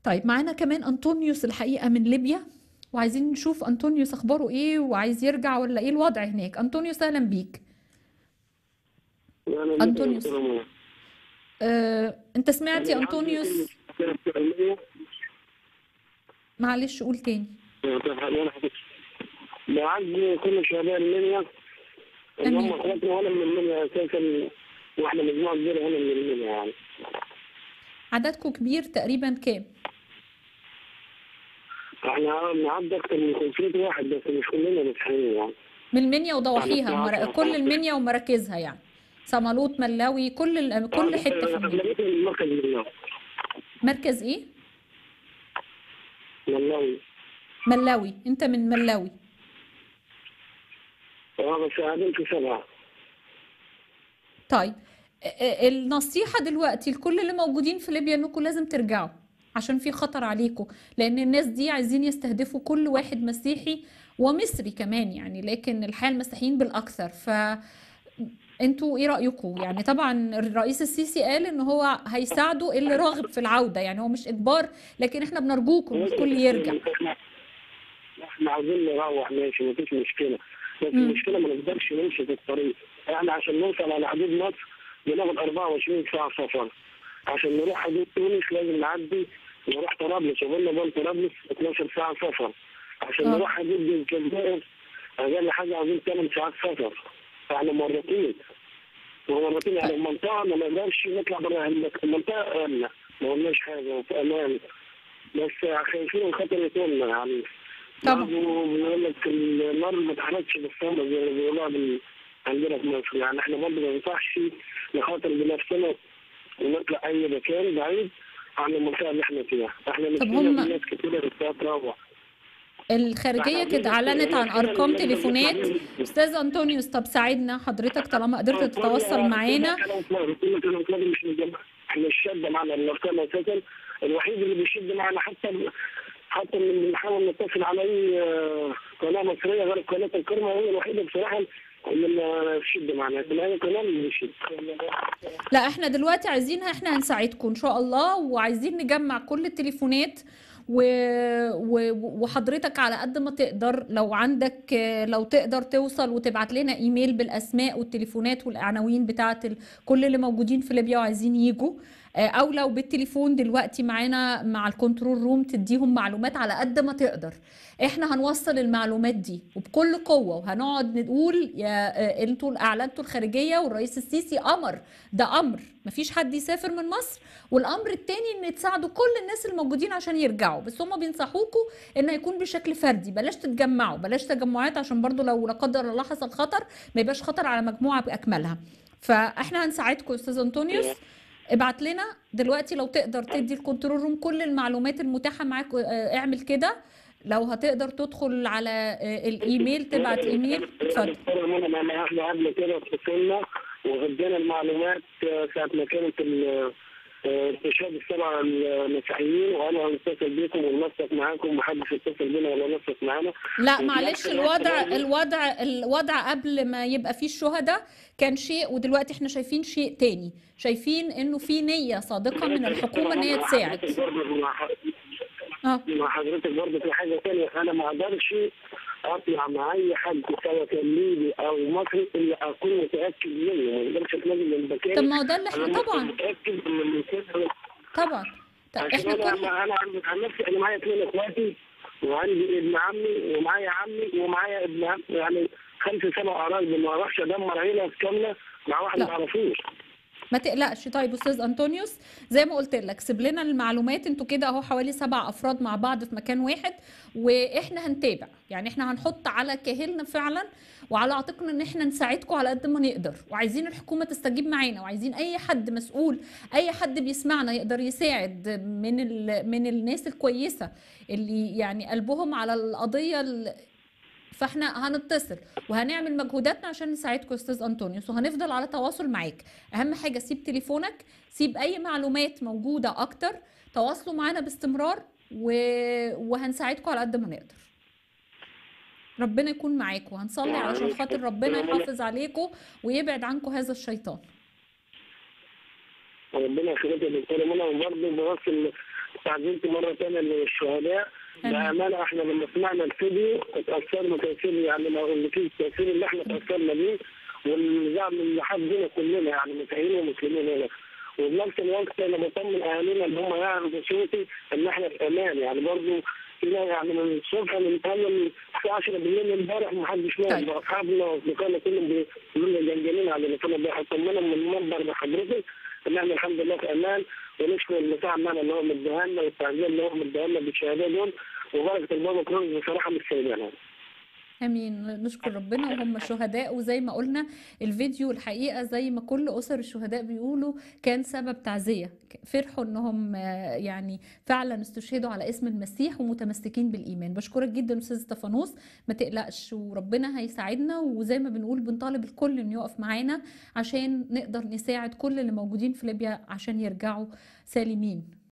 طيب معانا كمان أنطونيوس الحقيقة من ليبيا وعايزين نشوف أنطونيوس أخباره إيه وعايز يرجع ولا إيه الوضع هناك أنطونيوس أهلا بيك أنا أنطونيوس. مثلاً آه، أنت سمعت يا أنا أنطونيوس عندي فعلية معلش قول تاني لا عندي كل شباب المنيا اللي هم أمين. اخواتنا وانا من المنيا اساسا واحنا مجموعه كبيره هنا من المنيا يعني عددكم كبير تقريبا كام احنا بنعدي اكتر من 500 واحد بس مش كلنا مسيحيين يعني من المنيا وضواحيها يعني مر... بتاع- كل المنيا ومراكزها يعني صمالوط ملاوي كل ال... كل حتة في المنيا اغلبيه المركز منيا مركز إيه والله ملاوي أنت من ملاوي اه بس قاعدين في سبعه طيب آه، آه، النصيحة دلوقتي لكل اللي موجودين في ليبيا انكم لازم ترجعوا عشان في خطر عليكم لان الناس دي عايزين يستهدفوا كل واحد مسيحي ومصري كمان يعني لكن الحقيقة المسيحيين بالاكثر ف انتوا ايه رأيكم يعني طبعا الرئيس السيسي قال ان هو هيساعدوا اللي راغب في العودة يعني هو مش اجبار لكن احنا بنرجوكم الكل يرجع احنا احنا عايزين نروح ماشي مفيش مشكله بس مم. المشكله ما نقدرش نمشي في الطريق احنا عشان نوصل على حدود مصر بناخد 24 ساعه سفر عشان نروح حدود تونس لازم نعدي نروح طرابلس وقلنا بين طرابلس 12 ساعه سفر عشان آه. نروح حدود الجزائر اقل حاجه عايزين 8 ساعات سفر فاحنا مرتين ومرتين يعني المنطقه ما نقدرش نطلع بره المنطقه امنه ما قلناش حاجه وفي امان بس خايفين من خطر يطولنا يعني طبعا. برضه بيقول لك النار ما اتحرقتش بالصمت زي ما بيقولوها بال- عندنا في مصر يعني احنا برضه ما ينفعش نخاطر بنفسنا ونطلع اي مكان بعيد عن المنطقه اللي احنا فيها احنا مش هم- في ناس كتير بتروح تروح الخارجية كانت أعلنت عن أرقام تليفونات أستاذ أنطونيوس طب ساعدنا حضرتك طالما قدرت تتواصل معانا كل كلام فاضي مش مجمع احنا الشده معنا الارقام اساسا الوحيد اللي بيشد معنا حتى حتى اللي بنحاول نتصل على اي آه، قناه مصريه غير قناه الكرمه هي الوحيده بصراحه اللي ما بتشد معنا لكن اي قناه اللي بيشد لا احنا دلوقتي عايزينها احنا هنساعدكم ان شاء الله وعايزين نجمع كل التليفونات و... و... وحضرتك على قد ما تقدر لو عندك لو تقدر توصل وتبعت لنا ايميل بالاسماء والتليفونات والعناوين بتاعت ال... كل اللي موجودين في ليبيا وعايزين يجوا اه، او لو بالتليفون دلوقتي معانا مع الكنترول روم تديهم معلومات على قد ما تقدر احنا هنوصل المعلومات دي وبكل قوة وهنقعد نقول يا اه، انتوا اعلنتوا الخارجية والرئيس السيسي امر ده امر مفيش حد يسافر من مصر والامر التاني ان تساعدوا كل الناس الموجودين عشان يرجعوا بس هم بينصحوكوا انه يكون بشكل فردي بلاش تتجمعوا بلاش تجمعات عشان برضو لو لا قدر الله حصل خطر ما يبقاش خطر على مجموعة باكملها فاحنا هنساعدكم يا استاذ انطونيوس ابعت لنا دلوقتي لو تقدر تدي الكنترول روم كل المعلومات المتاحة معاك اه، اعمل كده لو هتقدر تدخل على اه، الايميل تبعت ايميل اتفضل انا ما احنا قبل كده اتصلنا وغدينا المعلومات آه، ساعه ما كانت ال- آه، استشهاد السبع المسيحيين وانا هنتصل بيكم وننسق معاكم محدش يتصل بينا ولا نسق معانا لا وفي معلش نفس الوقت الوضع برضه- الوضع الوضع قبل ما يبقى فيه الشهداء كان شيء ودلوقتي احنا شايفين شيء تاني شايفين انه في نية صادقة من الحكومة ان هي تساعد مع حضرتك اه مع حضرتك برضه في حاجه ثانيه انا ما اقدرش اطلع مع اي حد سواء كان ليبي او مصري الا اكون متاكد منه ما اقدرش اتنازل من المكان طب ما هو ده اللي انا احنا طبعا متاكد من المكان طبعا طب عشان احنا انا كل انا انا عن عن نفسي انا معايا اثنين اخواتي وعندي ابن عمي ومعايا عمي ومعايا ابن عمي يعني خمسه سبع قرايب ما اروحش ادمر عيله كامله مع واحد لا. ما اعرفوش ما تقلقش طيب استاذ انطونيوس زي ما قلت لك سيب لنا المعلومات انتوا كده اهو حوالي سبع افراد مع بعض في مكان واحد واحنا هنتابع يعني احنا هنحط على كاهلنا فعلا وعلى عاتقنا ان احنا نساعدكم على قد ما نقدر وعايزين الحكومه تستجيب معانا وعايزين اي حد مسؤول اي حد بيسمعنا يقدر يساعد من ال... من الناس الكويسه اللي يعني قلبهم على القضيه ال... فاحنا هنتصل وهنعمل مجهوداتنا عشان نساعدكم يا استاذ انطونيوس وهنفضل على تواصل معاك اهم حاجه سيب تليفونك سيب اي معلومات موجوده اكتر تواصلوا معانا باستمرار و... وهنساعدكم على قد ما نقدر ربنا يكون معاكم هنصلي علشان خاطر ربنا يحافظ عليكم ويبعد عنكم هذا الشيطان ربنا يخليك يا دكتوره منى وبرضه بوصل تعزيتي مره ثانيه للشهداء آمين. بامانه احنا لما سمعنا الفيديو اتاثرنا تاثير يعني ما اقولكيش التاثير اللي احنا تاثرنا بيه والزعم اللي حبنا كلنا يعني مسيحيين ومسلمين هنا وبنفس الوقت انا بطمن اهالينا ان هم يعرفوا صوتي ان احنا في امان يعني برضه هنا يعني من الصبح بنتكلم الساعه 10 بالليل امبارح ما حدش نام طيب. اصحابنا واصدقائنا كلهم بيقولوا لنا جنجانين علينا فانا بطمنهم من المنبر بحضرتك ان احنا الحمد لله في امان ونشكر المساعد معنا اللي هو مديها لنا والتعزيه اللي هو مديها لنا بالشهادات دول وبركه البابا كروز بصراحه مش سايبينها امين نشكر ربنا وهم شهداء وزي ما قلنا الفيديو الحقيقه زي ما كل اسر الشهداء بيقولوا كان سبب تعزيه فرحوا انهم آه، يعني فعلا استشهدوا على اسم المسيح ومتمسكين بالايمان بشكرك جدا استاذ استفانوس ما تقلقش وربنا هيساعدنا وزي ما بنقول بنطالب الكل انه يقف معانا عشان نقدر نساعد كل اللي موجودين في ليبيا عشان يرجعوا سالمين